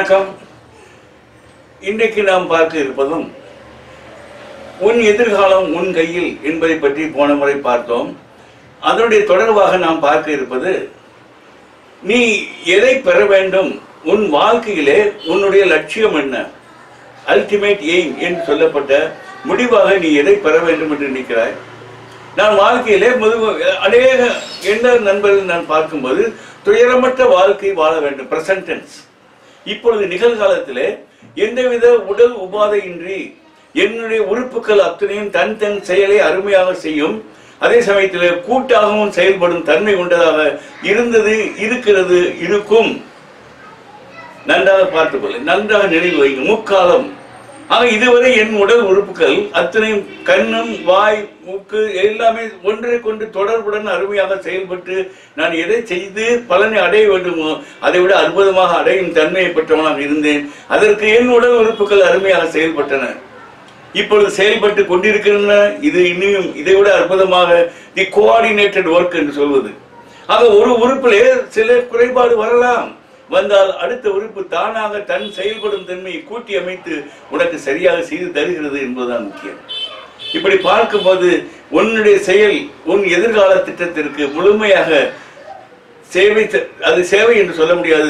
வணக்கம் இன்றைக்கு நாம் பார்க்க இருப்பதும் உன் எதிர்காலம் உன் கையில் என்பதை பற்றி போன முறை பார்த்தோம் அதனுடைய தொடர்பாக நாம் பார்க்க இருப்பது நீ எதை பெற வேண்டும் உன் வாழ்க்கையிலே உன்னுடைய லட்சியம் என்ன அல்டிமேட் எய்ம் என்று சொல்லப்பட்ட முடிவாக நீ எதை பெற வேண்டும் என்று நினைக்கிறாய் நான் வாழ்க்கையிலே முது அநேக என்ன நண்பர்கள் நான் பார்க்கும்போது துயரமற்ற வாழ்க்கை வாழ வேண்டும் பிரசன்டென்ஸ் இப்பொழுது நிகழ்காலத்திலே எந்தவித உடல் உபாதையின்றி என்னுடைய உறுப்புகள் அத்தனையும் தன் தன் செயலை அருமையாக செய்யும் அதே சமயத்தில் கூட்டாகவும் செயல்படும் தன்மை கொண்டதாக இருந்தது இருக்கிறது இருக்கும் நன்றாக பார்த்துக்கொள்ள நன்றாக நினைவு வைங்க முக்காலம் ஆக இதுவரை என் உடல் உறுப்புகள் அத்தனையும் கண்ணும் வாய் மூக்கு எல்லாமே ஒன்றை கொண்டு தொடர்புடன் அருமையாக செயல்பட்டு நான் எதை செய்து பலனை அடைய வேண்டுமோ அதை விட அற்புதமாக அடையும் தன்மையை பெற்றவனாக இருந்தேன் அதற்கு என் உடல் உறுப்புகள் அருமையாக செயல்பட்டன இப்பொழுது செயல்பட்டு கொண்டிருக்கின்றன இது இன்னும் இதை விட அற்புதமாக தி கோஆர்டினேட்டட் ஒர்க் என்று சொல்வது ஆக ஒரு உறுப்பிலே சில குறைபாடு வரலாம் வந்தால் அடுத்த உறுப்பு தானாக தன் செயல்படும் தன்மையை கூட்டி அமைத்து உனக்கு சரியாக செய்து தருகிறது என்பதுதான் முக்கியம் இப்படி பார்க்கும்போது உன்னுடைய செயல் உன் எதிர்கால திட்டத்திற்கு முழுமையாக சேவை த- அது சேவை என்று சொல்ல முடியாது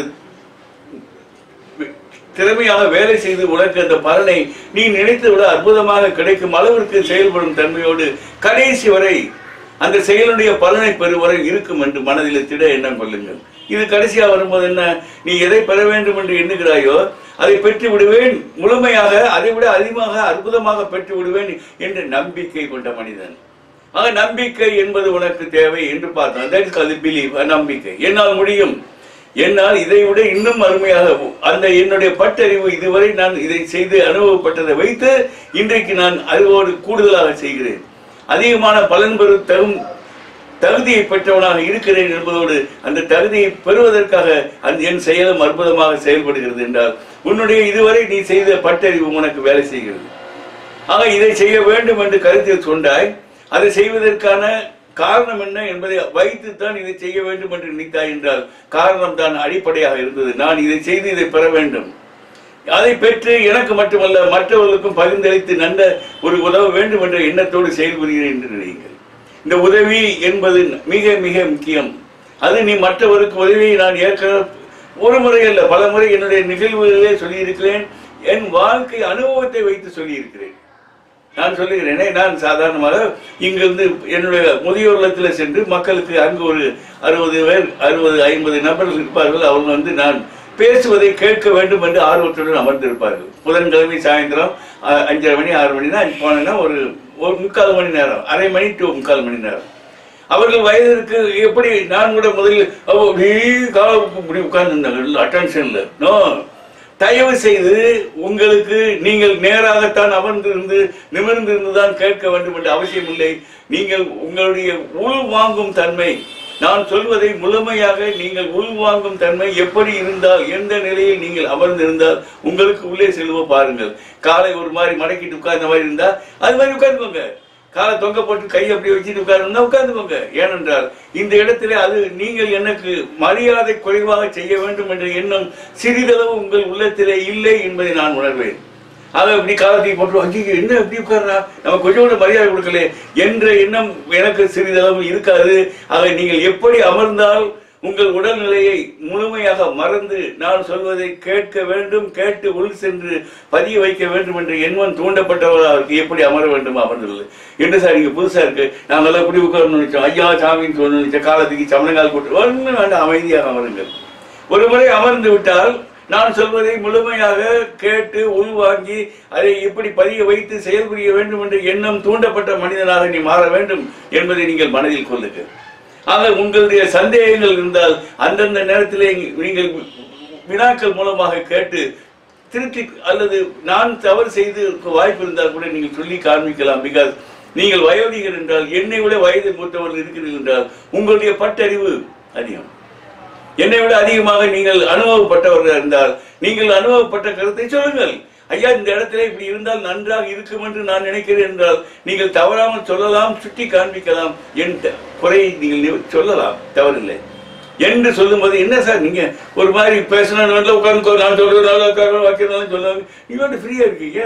திறமையாக வேலை செய்து உனக்கு அந்த பலனை நீ நினைத்து விட அற்புதமாக கிடைக்கும் அளவிற்கு செயல்படும் தன்மையோடு கடைசி வரை அந்த செயலுடைய பலனை பெறும் வரை இருக்கும் என்று மனதில் திட எண்ணம் கொள்ளுங்கள் இது கடைசியா வரும்போது என்ன நீ எதை பெற வேண்டும் என்று எண்ணுகிறாயோ அதை பெற்று விடுவேன் முழுமையாக அதை விட அதிகமாக அற்புதமாக பெற்று விடுவேன் என்ற நம்பிக்கை கொண்ட மனிதன் ஆக நம்பிக்கை என்பது உனக்கு தேவை என்று பார்த்தோம் தட் இஸ் கால் பிலீவ் நம்பிக்கை என்னால் முடியும் என்னால் இதை விட இன்னும் அருமையாக அந்த என்னுடைய பட்டறிவு இதுவரை நான் இதை செய்து அனுபவப்பட்டதை வைத்து இன்றைக்கு நான் அறிவோடு கூடுதலாக செய்கிறேன் அதிகமான பலன் பெறும் தகும் தகுதியை பெற்றவனாக இருக்கிறேன் என்பதோடு அந்த தகுதியை பெறுவதற்காக அந்த என் செயலும் அற்புதமாக செயல்படுகிறது என்றால் உன்னுடைய இதுவரை நீ செய்த பட்டறிவு உனக்கு வேலை செய்கிறது ஆக இதை செய்ய வேண்டும் என்று கருத்தில் கொண்டாய் அதை செய்வதற்கான காரணம் என்ன என்பதை வைத்துத்தான் இதை செய்ய வேண்டும் என்று நினைத்தாய் என்றால் காரணம் தான் அடிப்படையாக இருந்தது நான் இதை செய்து இதை பெற வேண்டும் அதை பெற்று எனக்கு மட்டுமல்ல மற்றவர்களுக்கும் பகிர்ந்தளித்து நல்ல ஒரு உதவ வேண்டும் என்ற எண்ணத்தோடு செயல்புரிகிறேன் என்று நினைங்கள் இந்த உதவி என்பது மிக மிக முக்கியம் அது நீ மற்றவருக்கு உதவியை நான் ஏற்க ஒரு முறை அல்ல பல முறை என்னுடைய நிகழ்வுகளிலே சொல்லியிருக்கிறேன் என் வாழ்க்கை அனுபவத்தை வைத்து சொல்லியிருக்கிறேன் நான் சொல்லுகிறேனே நான் சாதாரணமாக இங்கிருந்து என்னுடைய முதியோர் இல்லத்தில் சென்று மக்களுக்கு அங்கு ஒரு அறுபது பேர் அறுபது ஐம்பது நபர்கள் இருப்பார்கள் அவங்க வந்து நான் பேசுவதை கேட்க வேண்டும் என்று ஆர்வத்துடன் அமர்ந்திருப்பார்கள் புதன்கிழமை சாயந்தரம் அஹ், அஞ்சரை மணி ஆறு மணினா போனேன்னா ஒரு ஒரு முக்கால் மணி நேரம் அரை மணி டு முக்கால் மணி நேரம் அவர்கள் வயதிற்கு எப்படி நான் கூட முதலில் அவ அப்படியே கால இப்படி உட்கார்ந்துருந்தாங்க அட்டென்ஷன்ல நோ தயவு செய்து உங்களுக்கு நீங்கள் நேராகத்தான் அமர்ந்திருந்து நிமிர்ந்திருந்து தான் கேட்க வேண்டும் என்ற அவசியம் இல்லை நீங்கள் உங்களுடைய உள் வாங்கும் தன்மை நான் சொல்வதை முழுமையாக நீங்கள் உள்வாங்கும் தன்மை எப்படி இருந்தால் எந்த நிலையில் நீங்கள் அமர்ந்திருந்தால் உங்களுக்கு உள்ளே செல்வ பாருங்கள் காலை ஒரு மாதிரி மடக்கிட்டு உட்கார்ந்த மாதிரி இருந்தா அது மாதிரி உட்கார்ந்துக்கோங்க காலை தொங்க போட்டு கை அப்படி வச்சுட்டு உட்கார்ந்தா உட்கார்ந்துக்கோங்க ஏனென்றால் இந்த இடத்திலே அது நீங்கள் எனக்கு மரியாதை குறைவாக செய்ய வேண்டும் என்ற எண்ணம் சிறிதளவு உங்கள் உள்ளத்திலே இல்லை என்பதை நான் உணர்வேன் ஆக இப்படி காலத்தை போட்டு ஐயோ என்ன எப்படி உட்கார்றா நம்ம கொஞ்சம் கூட மரியாதை கொடுக்கல என்ற எண்ணம் எனக்கு சிறிதளவு இருக்காது ஆக நீங்கள் எப்படி அமர்ந்தால் உங்கள் உடல்நிலையை முழுமையாக மறந்து நான் சொல்வதை கேட்க வேண்டும் கேட்டு உள் சென்று பதிய வைக்க வேண்டும் என்ற எண்ணம் தூண்டப்பட்டவர்களுக்கு எப்படி அமர வேண்டும் அமர்ந்துள்ளது என்ன சார் இங்க புதுசா இருக்கு நாங்கெல்லாம் இப்படி உட்காரணும்னு நினைச்சோம் ஐயா சாமின்னு சொல்லணும்னு நினைச்ச காலத்துக்கு சமணங்கால் போட்டு ஒன்றும் வேண்டாம் அமைதியாக அமருங்கள் ஒரு முறை அமர்ந்து விட்டால் நான் சொல்வதை முழுமையாக கேட்டு உள்வாங்கி அதை இப்படி பதிய வைத்து செயல்புரிய வேண்டும் என்ற எண்ணம் தூண்டப்பட்ட மனிதனாக நீ மாற வேண்டும் என்பதை நீங்கள் மனதில் கொள்ளுங்கள் ஆக உங்களுடைய சந்தேகங்கள் இருந்தால் அந்தந்த நேரத்திலே நீங்கள் வினாக்கள் மூலமாக கேட்டு திருத்தி அல்லது நான் தவறு செய்து வாய்ப்பு இருந்தால் கூட நீங்கள் சொல்லி காண்பிக்கலாம் பிகாஸ் நீங்கள் வயோதிகர் என்றால் என்னை விட வயது மூத்தவர்கள் இருக்கிறீர்கள் என்றால் உங்களுடைய பட்டறிவு அதிகம் என்னை விட அதிகமாக நீங்கள் அனுபவப்பட்டவர்கள் இருந்தால் நீங்கள் அனுபவப்பட்ட கருத்தை சொல்லுங்கள் ஐயா இந்த இடத்துல இப்படி இருந்தால் நன்றாக இருக்கும் என்று நான் நினைக்கிறேன் என்றால் நீங்கள் தவறாமல் சொல்லலாம் சுட்டி காண்பிக்கலாம் என் த- குறையை நீங்கள் நிவ- சொல்லலாம் தவறில்லை என்று சொல்லும்போது என்ன சார் நீங்க ஒரு மாதிரி பேசணும் உட்காந்து நான் சொல்றது நல்லா உட்காந்து வைக்கிறதும் சொல்லுவாங்க நீங்க ஃப்ரீயா இருக்கீங்க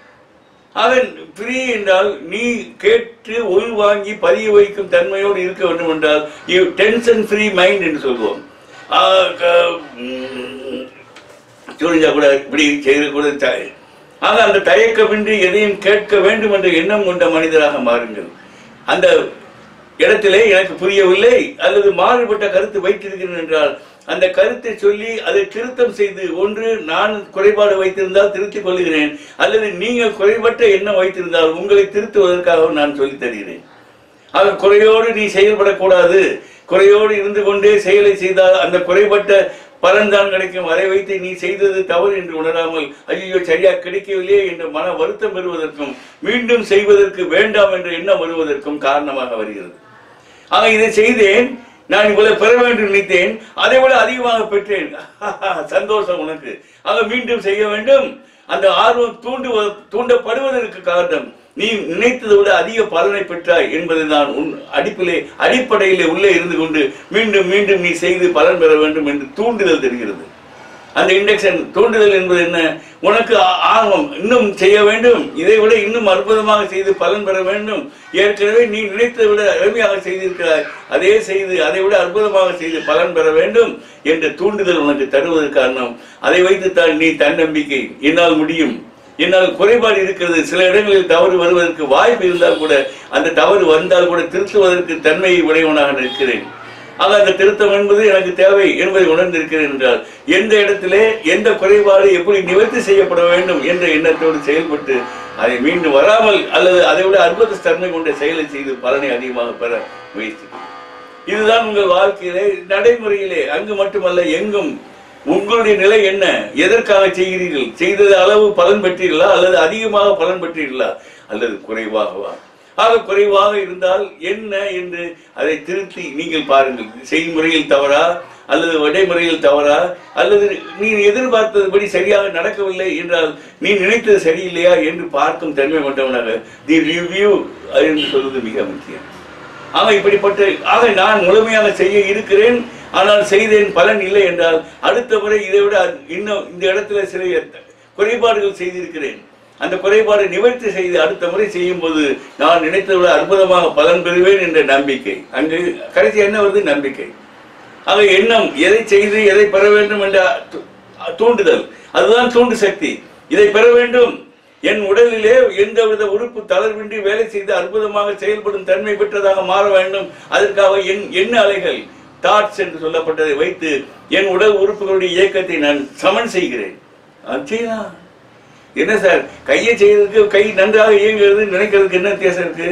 அவன் ஃப்ரீ என்றால் நீ கேட்டு உள்வாங்கி பதிய வைக்கும் தன்மையோடு இருக்க வேண்டும் என்றால் யூ டென்ஷன் ஃப்ரீ மைண்ட் என்று சொல்லுவோம் ஆஹ் க- உம், சொல்லிச்சா கூட இப்படி செய்யக்கூட த- ஆக அந்த தயக்கமின்றி எதையும் கேட்க வேண்டும் என்ற எண்ணம் கொண்ட மனிதராக மாறுங்கள் அந்த இடத்திலே எனக்கு புரியவில்லை அல்லது மாறுபட்ட கருத்து வைத்திருக்கிறேன் என்றால் அந்த கருத்தை சொல்லி அதை திருத்தம் செய்து ஒன்று நான் குறைபாடு வைத்திருந்தால் திருத்திக் கொள்கிறேன் அல்லது நீங்கள் குறைபட்ட எண்ணம் வைத்திருந்தால் உங்களை திருத்துவதற்காக நான் சொல்லித் தருகிறேன் ஆக குறையோடு நீ செயல்படக்கூடாது குறையோடு இருந்து கொண்டே செயலை செய்தால் அந்த குறைபட்ட பலன் தான் கிடைக்கும் அதை வைத்து நீ செய்தது தவறு என்று உணராமல் ஐயோ சரியா கிடைக்கவில்லையே என்ற மன வருத்தம் பெறுவதற்கும் மீண்டும் செய்வதற்கு வேண்டாம் என்ற எண்ணம் வருவதற்கும் காரணமாக வருகிறது ஆக இதை செய்தேன் நான் இவ்வளவு பெற வேண்டும் நினைத்தேன் அதை விட அதிகமாக பெற்றேன் சந்தோஷம் உனக்கு ஆக மீண்டும் செய்ய வேண்டும் அந்த ஆர்வம் தூண்டு தூண்டப்படுவதற்கு காரணம் நீ நினைத்ததை விட அதிக பலனை பெற்றாய் என்பதுதான் உன் அடிப்பிலே அடிப்படையிலே உள்ளே இருந்து கொண்டு மீண்டும் மீண்டும் நீ செய்து பலன் பெற வேண்டும் என்று தூண்டுதல் தெரிகிறது அந்த இண்டக்ஷன் தூண்டுதல் என்பது என்ன உனக்கு ஆ- ஆர்வம் இன்னும் செய்ய வேண்டும் இதை விட இன்னும் அற்புதமாக செய்து பலன் பெற வேண்டும் ஏற்கனவே நீ நினைத்ததை விட எளிமையாக செய்திருக்கிறாய் அதே செய்து அதை விட அற்புதமாக செய்து பலன் பெற வேண்டும் என்ற தூண்டுதல் உனக்கு தருவதற்கு காரணம் அதை வைத்துத்தான் நீ தன்னம்பிக்கை என்னால் முடியும் என்னால் குறைபாடு இருக்கிறது சில இடங்களில் தவறு வருவதற்கு வாய்ப்பு இருந்தால் கூட அந்த தவறு வந்தால் கூட திருத்துவதற்கு தன்மையை உடையவனாக நிற்கிறேன் ஆக அந்த திருத்தம் என்பது எனக்கு தேவை என்பதை உணர்ந்திருக்கிறேன் என்றால் எந்த இடத்திலே எந்த குறைபாடு எப்படி நிவர்த்தி செய்யப்பட வேண்டும் என்ற எண்ணத்தோடு செயல்பட்டு அதை மீண்டும் வராமல் அல்லது அதை விட அற்புத தன்மை கொண்ட செயலை செய்து பலனை அதிகமாக பெற முயற்சிக்கிறேன் இதுதான் உங்கள் வாழ்க்கையிலே நடைமுறையிலே அங்கு மட்டுமல்ல எங்கும் உங்களுடைய நிலை என்ன எதற்காக செய்கிறீர்கள் செய்தது அளவு பலன் பெற்றீர்களா அல்லது அதிகமாக பலன் பெற்றீர்களா அல்லது குறைவாகவா ஆக குறைவாக இருந்தால் என்ன என்று அதை திருத்தி நீங்கள் பாருங்கள் செய்முறையில் தவறா அல்லது வடைமுறையில் தவறா அல்லது நீ எதிர்பார்த்ததுபடி சரியாக நடக்கவில்லை என்றால் நீ நினைத்தது சரியில்லையா என்று பார்க்கும் தன்மை கொண்டவனாக தி ரிவ்யூ என்று சொல்வது மிக முக்கியம் ஆக இப்படிப்பட்ட ஆக நான் முழுமையாக செய்ய இருக்கிறேன் ஆனால் செய்தேன் பலன் இல்லை என்றால் அடுத்த முறை இதை விட இன்னும் இந்த இடத்துல சில குறைபாடுகள் செய்திருக்கிறேன் அந்த குறைபாடை நிவர்த்தி செய்து அடுத்த முறை செய்யும் போது நான் நினைத்ததை விட அற்புதமாக பலன் பெறுவேன் என்ற நம்பிக்கை அங்கு கடைசி என்ன வருது நம்பிக்கை ஆக எண்ணம் எதை செய்து எதை பெற வேண்டும் என்ற து- தூண்டுதல் அதுதான் தூண்டு சக்தி இதை பெற வேண்டும் என் உடலிலே எந்தவித உறுப்பு தளர்வின்றி வேலை செய்து அற்புதமாக செயல்படும் தன்மை பெற்றதாக மாற வேண்டும் அதற்காக என் எண்ண அலைகள் தாட்ஸ் என்று சொல்லப்பட்டதை வைத்து என் உடல் உறுப்புகளுடைய இயக்கத்தை நான் சமன் செய்கிறேன் அது செய்யலாம் என்ன சார் கையை செய்யறதுக்கு கை நன்றாக இயங்குகிறது நினைக்கிறதுக்கு என்ன வித்தியாசம் இருக்கு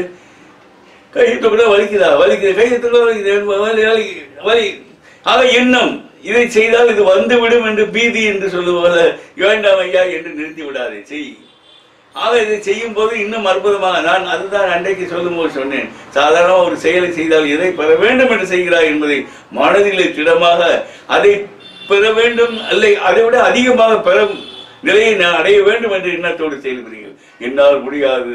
கை தூக்கிட வலிக்குதா வலிக்குது கை தூக்கிட வலிக்குது வலி வலி வலி ஆக எண்ணம் இதை செய்தால் இது வந்துவிடும் என்று பீதி என்று சொல்லுவது வேண்டாம் ஐயா என்று நிறுத்தி விடாதே செய் ஆக இதை செய்யும் போது இன்னும் அற்புதமாக நான் அதுதான் அன்றைக்கு சொல்லும்போது சொன்னேன் சாதாரண ஒரு செயலை செய்தால் எதை பெற வேண்டும் என்று செய்கிறாய் என்பதை மனதிலே திடமாக அதை பெற வேண்டும் அல்ல அதை விட அதிகமாக பெற நிலையை நான் அடைய வேண்டும் என்று எண்ணத்தோடு செயல்புறீர்கள் என்னால் முடியாது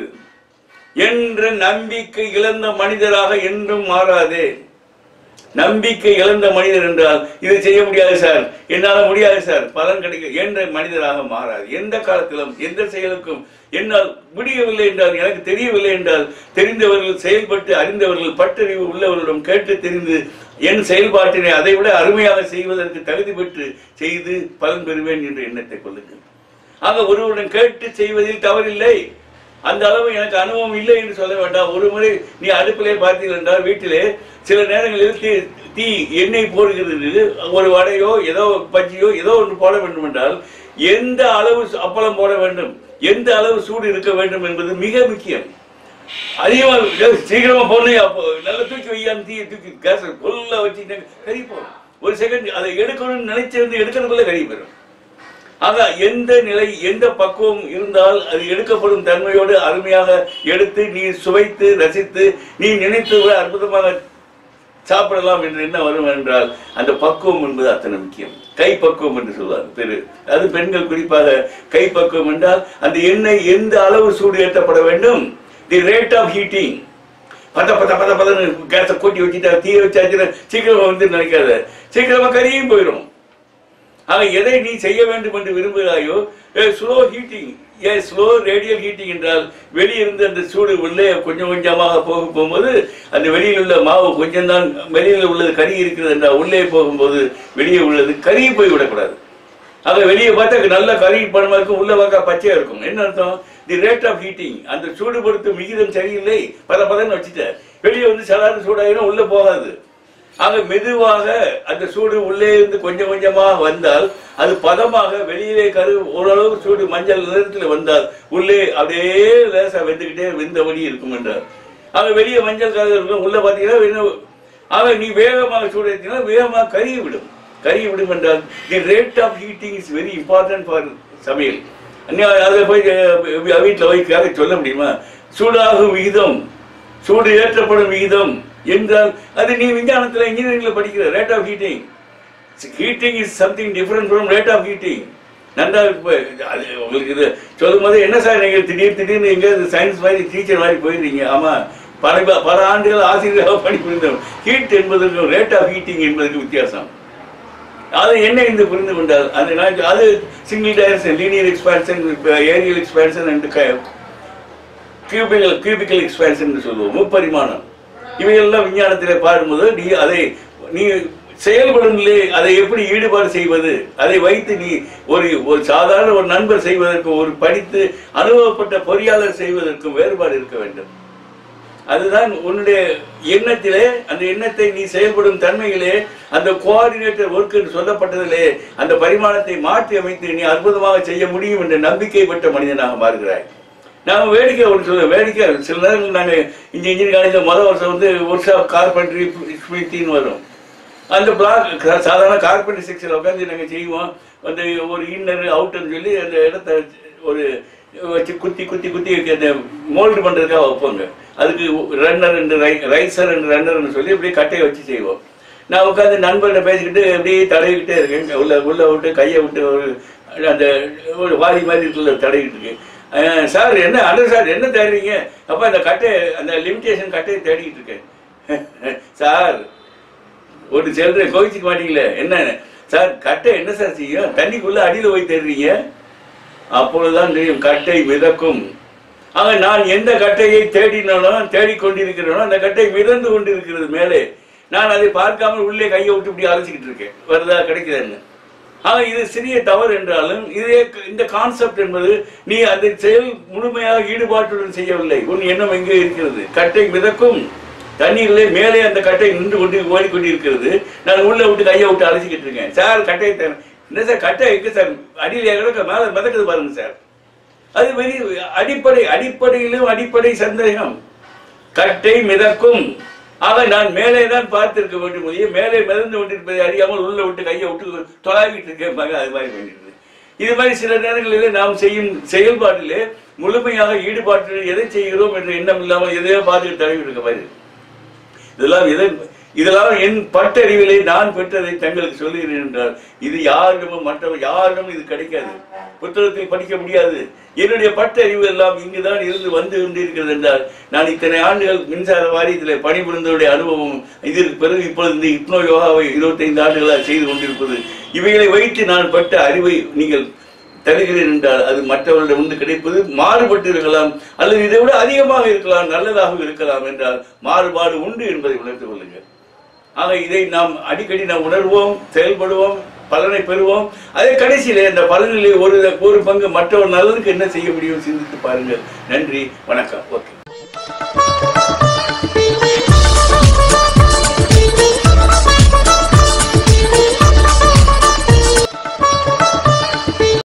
என்ற நம்பிக்கை இழந்த மனிதராக என்றும் மாறாதே நம்பிக்கை இழந்த மனிதர் என்றால் இதை செய்ய முடியாது சார் என்னால முடியாது சார் பலன் கிடைக்க என்ற மனிதராக மாறாது எந்த காலத்திலும் எந்த செயலுக்கும் என்னால் முடியவில்லை என்றால் எனக்கு தெரியவில்லை என்றால் தெரிந்தவர்கள் செயல்பட்டு அறிந்தவர்கள் பட்டறிவு உள்ளவர்களிடம் கேட்டு தெரிந்து என் செயல்பாட்டினை அதை விட அருமையாக செய்வதற்கு தகுதி பெற்று செய்து பலன் பெறுவேன் என்ற எண்ணத்தை கொள்ளுங்கள் ஆக ஒருவருடன் கேட்டு செய்வதில் தவறில்லை அந்த அளவு எனக்கு அனுபவம் இல்லை என்று சொல்ல வேண்டாம் ஒரு முறை நீ அடுப்பிலே பார்த்தீர்கள் என்றால் வீட்டிலே சில நேரங்களில் தீ தீ எண்ணெய் போடுகிறது ஒரு வடையோ ஏதோ பஜ்ஜியோ ஏதோ ஒன்று போட வேண்டும் என்றால் எந்த அளவு சு- அப்பளம் போட வேண்டும் எந்த அளவு சூடு இருக்க வேண்டும் என்பது மிக முக்கியம் அதிகமா ஏய், சீக்கிரமா போடணும் அப்போ நல்லா தூக்கி வையான்னு தீயை தூக்கி கேஸ் ஃபுல்லா வச்சுட்டு கறி போகும் ஒரு செகண்ட் அதை எடுக்கணும்னு நினைச்சிருந்து எடுக்கிறதுக்குள்ள கறி போயிடும் ஆக எந்த நிலை எந்த பக்குவம் இருந்தால் அது எடுக்கப்படும் தன்மையோடு அருமையாக எடுத்து நீ சுவைத்து ரசித்து நீ நினைத்து விட அற்புதமாக சாப்பிடலாம் என்று என்ன வரும் என்றால் அந்த பக்குவம் என்பது அத்தனை முக்கியம் கை பக்குவம் என்று சொல்வார் பெரு அது பெண்கள் குறிப்பாக கை பக்குவம் என்றால் அந்த எண்ணெய் எந்த அளவு சூடு ஏற்றப்பட வேண்டும் தி ரேட் ஆஃப் ஹீட்டிங் பத பத பத பதன்னு கேஸை கூட்டி வச்சுட்டா தீய வச்சாச்சுன்னா சீக்கிரமா வந்து நினைக்காத சீக்கிரமா கரியும் போயிடும் ஆக எதை நீ செய்ய வேண்டும் என்று விரும்புகிறாயோ slow heating a slow radial heating என்றால் வெளியிருந்து அந்த சூடு உள்ளே கொஞ்சம் கொஞ்சமாக போக போகும்போது அந்த வெளியில் உள்ள மாவு கொஞ்சம் தான் வெளியில் உள்ளது கறி இருக்கிறது என்றால் உள்ளே போகும்போது வெளியே உள்ளது கறி போய் விடக்கூடாது ஆக வெளியே பார்த்தா நல்ல கறி பணமா இருக்கும் உள்ள பார்க்க பச்சையா இருக்கும் என்ன அர்த்தம் தி ரேட் ஆஃப் ஹீட்டிங் அந்த சூடுபடுத்தும் விகிதம் சரியில்லை பத பதன்னு வச்சுட்ட வெளியே வந்து சாதாரண சூடாயிரும் உள்ள போகாது ஆக மெதுவாக அந்த சூடு உள்ளே இருந்து கொஞ்சம் கொஞ்சமாக வந்தால் அது பதமாக வெளியிலே கரு ஓரளவு சூடு மஞ்சள் நிறத்தில் வந்தால் உள்ளே அப்படியே லேசா வெந்துக்கிட்டே வெந்தபடி இருக்கும் என்றார் ஆக வெளியே மஞ்சள் கலர் இருக்கும் உள்ள பார்த்தீங்கன்னா வெந்த- ஆக நீ வேகமாக சூடு ஏற்றினா வேகமாக கருகி விடும் கருகி விடும் என்றால் the rate of heating is very important for சமையல் நீ அதை போய் வீட்டில் போய் கேட்க சொல்ல முடியுமா சூடாகும் விகிதம் சூடு ஏற்றப்படும் விகிதம் என்றால் அது நீ விஞ்ஞானத்தில் இன்ஜினியரிங்ல படிக்கிற rate of heating heating is something different from rate of heating நன்றா இப்போ அது உங்களுக்கு இது சொல்லும் போது என்ன சார் நீங்கள் திடீர் திடீர்னு எங்கே சயின்ஸ் மாதிரி டீச்சர் மாதிரி போயிடுறீங்க ஆமாம் பல பல ஆண்டுகள் ஆசிரியராக பணிபுரிந்தோம் ஹீட் என்பதற்கும் ரேட் ஆஃப் ஹீட்டிங் என்பதற்கு வித்தியாசம் அது என்ன என்று புரிந்து கொண்டால் அது நான் அது single direction linear expansion areal expansion and cubical cubical expansion என்று சொல்லுவோம் முப்பரிமாணம் இவையெல்லாம் விஞ்ஞானத்திலே பாடும்போது நீ அதை நீ செயல்படும் நிலை அதை எப்படி ஈடுபாடு செய்வது அதை வைத்து நீ ஒரு ஒரு சாதாரண ஒரு நண்பர் செய்வதற்கும் ஒரு படித்து அனுபவப்பட்ட பொறியாளர் செய்வதற்கும் வேறுபாடு இருக்க வேண்டும் அதுதான் உன்னுடைய எண்ணத்திலே அந்த எண்ணத்தை நீ செயல்படும் தன்மையிலே அந்த கோஆர்டினேட்டர் ஒர்க் என்று சொல்லப்பட்டதிலே அந்த பரிமாணத்தை மாற்றி அமைத்து நீ அற்புதமாக செய்ய முடியும் என்ற நம்பிக்கை பெற்ற மனிதனாக மாறுகிறாய் நாம வேடிக்கை ஒன்று சொல்ல வேடிக்கை சில நேரங்கள் நாங்கள் இங்கே இன்ஜினியரிங் காலேஜில் முதல் வருஷம் வந்து ஒர்க் ஷாப் கார்பென்ட்ரி ஸ்மித்தின்னு வரும் அந்த பிளாக் சாதாரண கார்பெண்டர் செக்ஷனில் உட்காந்து நாங்கள் செய்வோம் வந்து ஒரு இன்னர் அவுட்டர்னு சொல்லி அந்த இடத்த ஒரு வச்சு குத்தி குத்தி குத்தி அந்த மோல்டு பண்ணுறதுக்காக வைப்போங்க அதுக்கு ரன்னர் ரெண்டு ரை ரைசர் ரெண்டு ரன்னர்னு சொல்லி அப்படியே கட்டையை வச்சு செய்வோம் நான் உட்காந்து நண்பர்கிட்ட பேசிக்கிட்டு அப்படியே தடவிக்கிட்டே இருக்கேன் உள்ள உள்ள விட்டு கையை விட்டு ஒரு அந்த ஒரு வாரி மாதிரி இருக்குல்ல தடவிக்கிட்டு இருக்கேன் அஹ் சார் என்ன அண்ணன் சார் என்ன தேடுறீங்க அப்போ அந்த கட்டை அந்த லிமிட்டேஷன் கட்டையை தேடிக்கிட்டு இருக்கேன் சார் ஒரு செல்ற கோவிச்சுக்க மாட்டீங்களே என்ன சார் கட்டை என்ன சார் செய்யும் தண்ணிக்குள்ள அடியில் போய் தேடுறீங்க அப்பொழுதுதான் தெரியும் கட்டை மிதக்கும் ஆக நான் எந்த கட்டையை தேடினானோ தேடிக்கொண்டிருக்கிறேனோ அந்த கட்டை மிதந்து கொண்டிருக்கிறது மேலே நான் அதை பார்க்காமல் உள்ளே கையை விட்டு இப்படி அழைச்சிக்கிட்டு இருக்கேன் வருதா கிடைக்குதுன்னு ஆக இது சிறிய தவறு என்றாலும் இதே இந்த கான்செப்ட் என்பது நீ அந்த செயல் முழுமையாக ஈடுபாட்டுடன் செய்யவில்லை உன் எண்ணம் எங்கே இருக்கிறது கட்டை மிதக்கும் தண்ணீரிலே மேலே அந்த கட்டை நின்று கொண்டு ஓடிக்கொண்டிருக்கிறது நான் உள்ள விட்டு கையை விட்டு அழைச்சிக்கிட்டு இருக்கேன் சார் கட்டையை தர என்ன சார் கட்டை இருக்கு சார் அடியில் கிடக்க மேலே மிதக்குது பாருங்க சார் அது வெறி அடிப்படை அடிப்படையிலும் அடிப்படை சந்தேகம் கட்டை மிதக்கும் ஆக நான் மேலே தான் பார்த்திருக்க வேண்டும் ஒழிய மேலே மிதந்து கொண்டிருப்பதை அறியாமல் உள்ள விட்டு கையை விட்டு தொலாவிட்டு இருக்கேன் பாருங்க அது மாதிரி வேண்டியது இது மாதிரி சில நேரங்களிலே நாம் செய்யும் செயல்பாட்டிலே முழுமையாக ஈடுபாட்டில் எதை செய்கிறோம் என்ற எண்ணம் இல்லாமல் எதையோ பார்த்துட்டு தடவி இருக்க மாதிரி இருக்கு. இதெல்லாம் எதை இதெல்லாம் என் பட்டறிவிலே நான் பெற்றதை தங்களுக்கு சொல்லுகிறேன் என்றால் இது யாரிடமும் மற்றவர் யாரிடமும் இது கிடைக்காது புத்தகத்தில் படிக்க முடியாது என்னுடைய பட்டறிவு எல்லாம் இங்குதான் இருந்து வந்து கொண்டிருக்கிறது என்றால் நான் இத்தனை ஆண்டுகள் மின்சார வாரியத்தில் பணிபுரிந்தவருடைய அனுபவம் இதற்கு பிறகு இப்பொழுது இந்த இப்னோ யோகாவை இருபத்தைந்து ஆண்டுகளாக செய்து கொண்டிருப்பது இவைகளை வைத்து நான் பட்ட அறிவை நீங்கள் தருகிறேன் என்றால் அது மற்றவர்களிடம் வந்து கிடைப்பது மாறுபட்டு இருக்கலாம் அல்லது இதை விட அதிகமாக இருக்கலாம் நல்லதாக இருக்கலாம் என்றால் மாறுபாடு உண்டு என்பதை உணர்ந்து கொள்ளுங்கள் ஆக இதை நாம் அடிக்கடி நாம் உணர்வோம் செயல்படுவோம் பலனை பெறுவோம் அதே கடைசியிலே அந்த பலனிலே ஒரு ஒரு பங்கு மற்றவர் நல்லதுக்கு என்ன செய்ய முடியும் சிந்தித்து பாருங்கள் நன்றி வணக்கம் ஓகே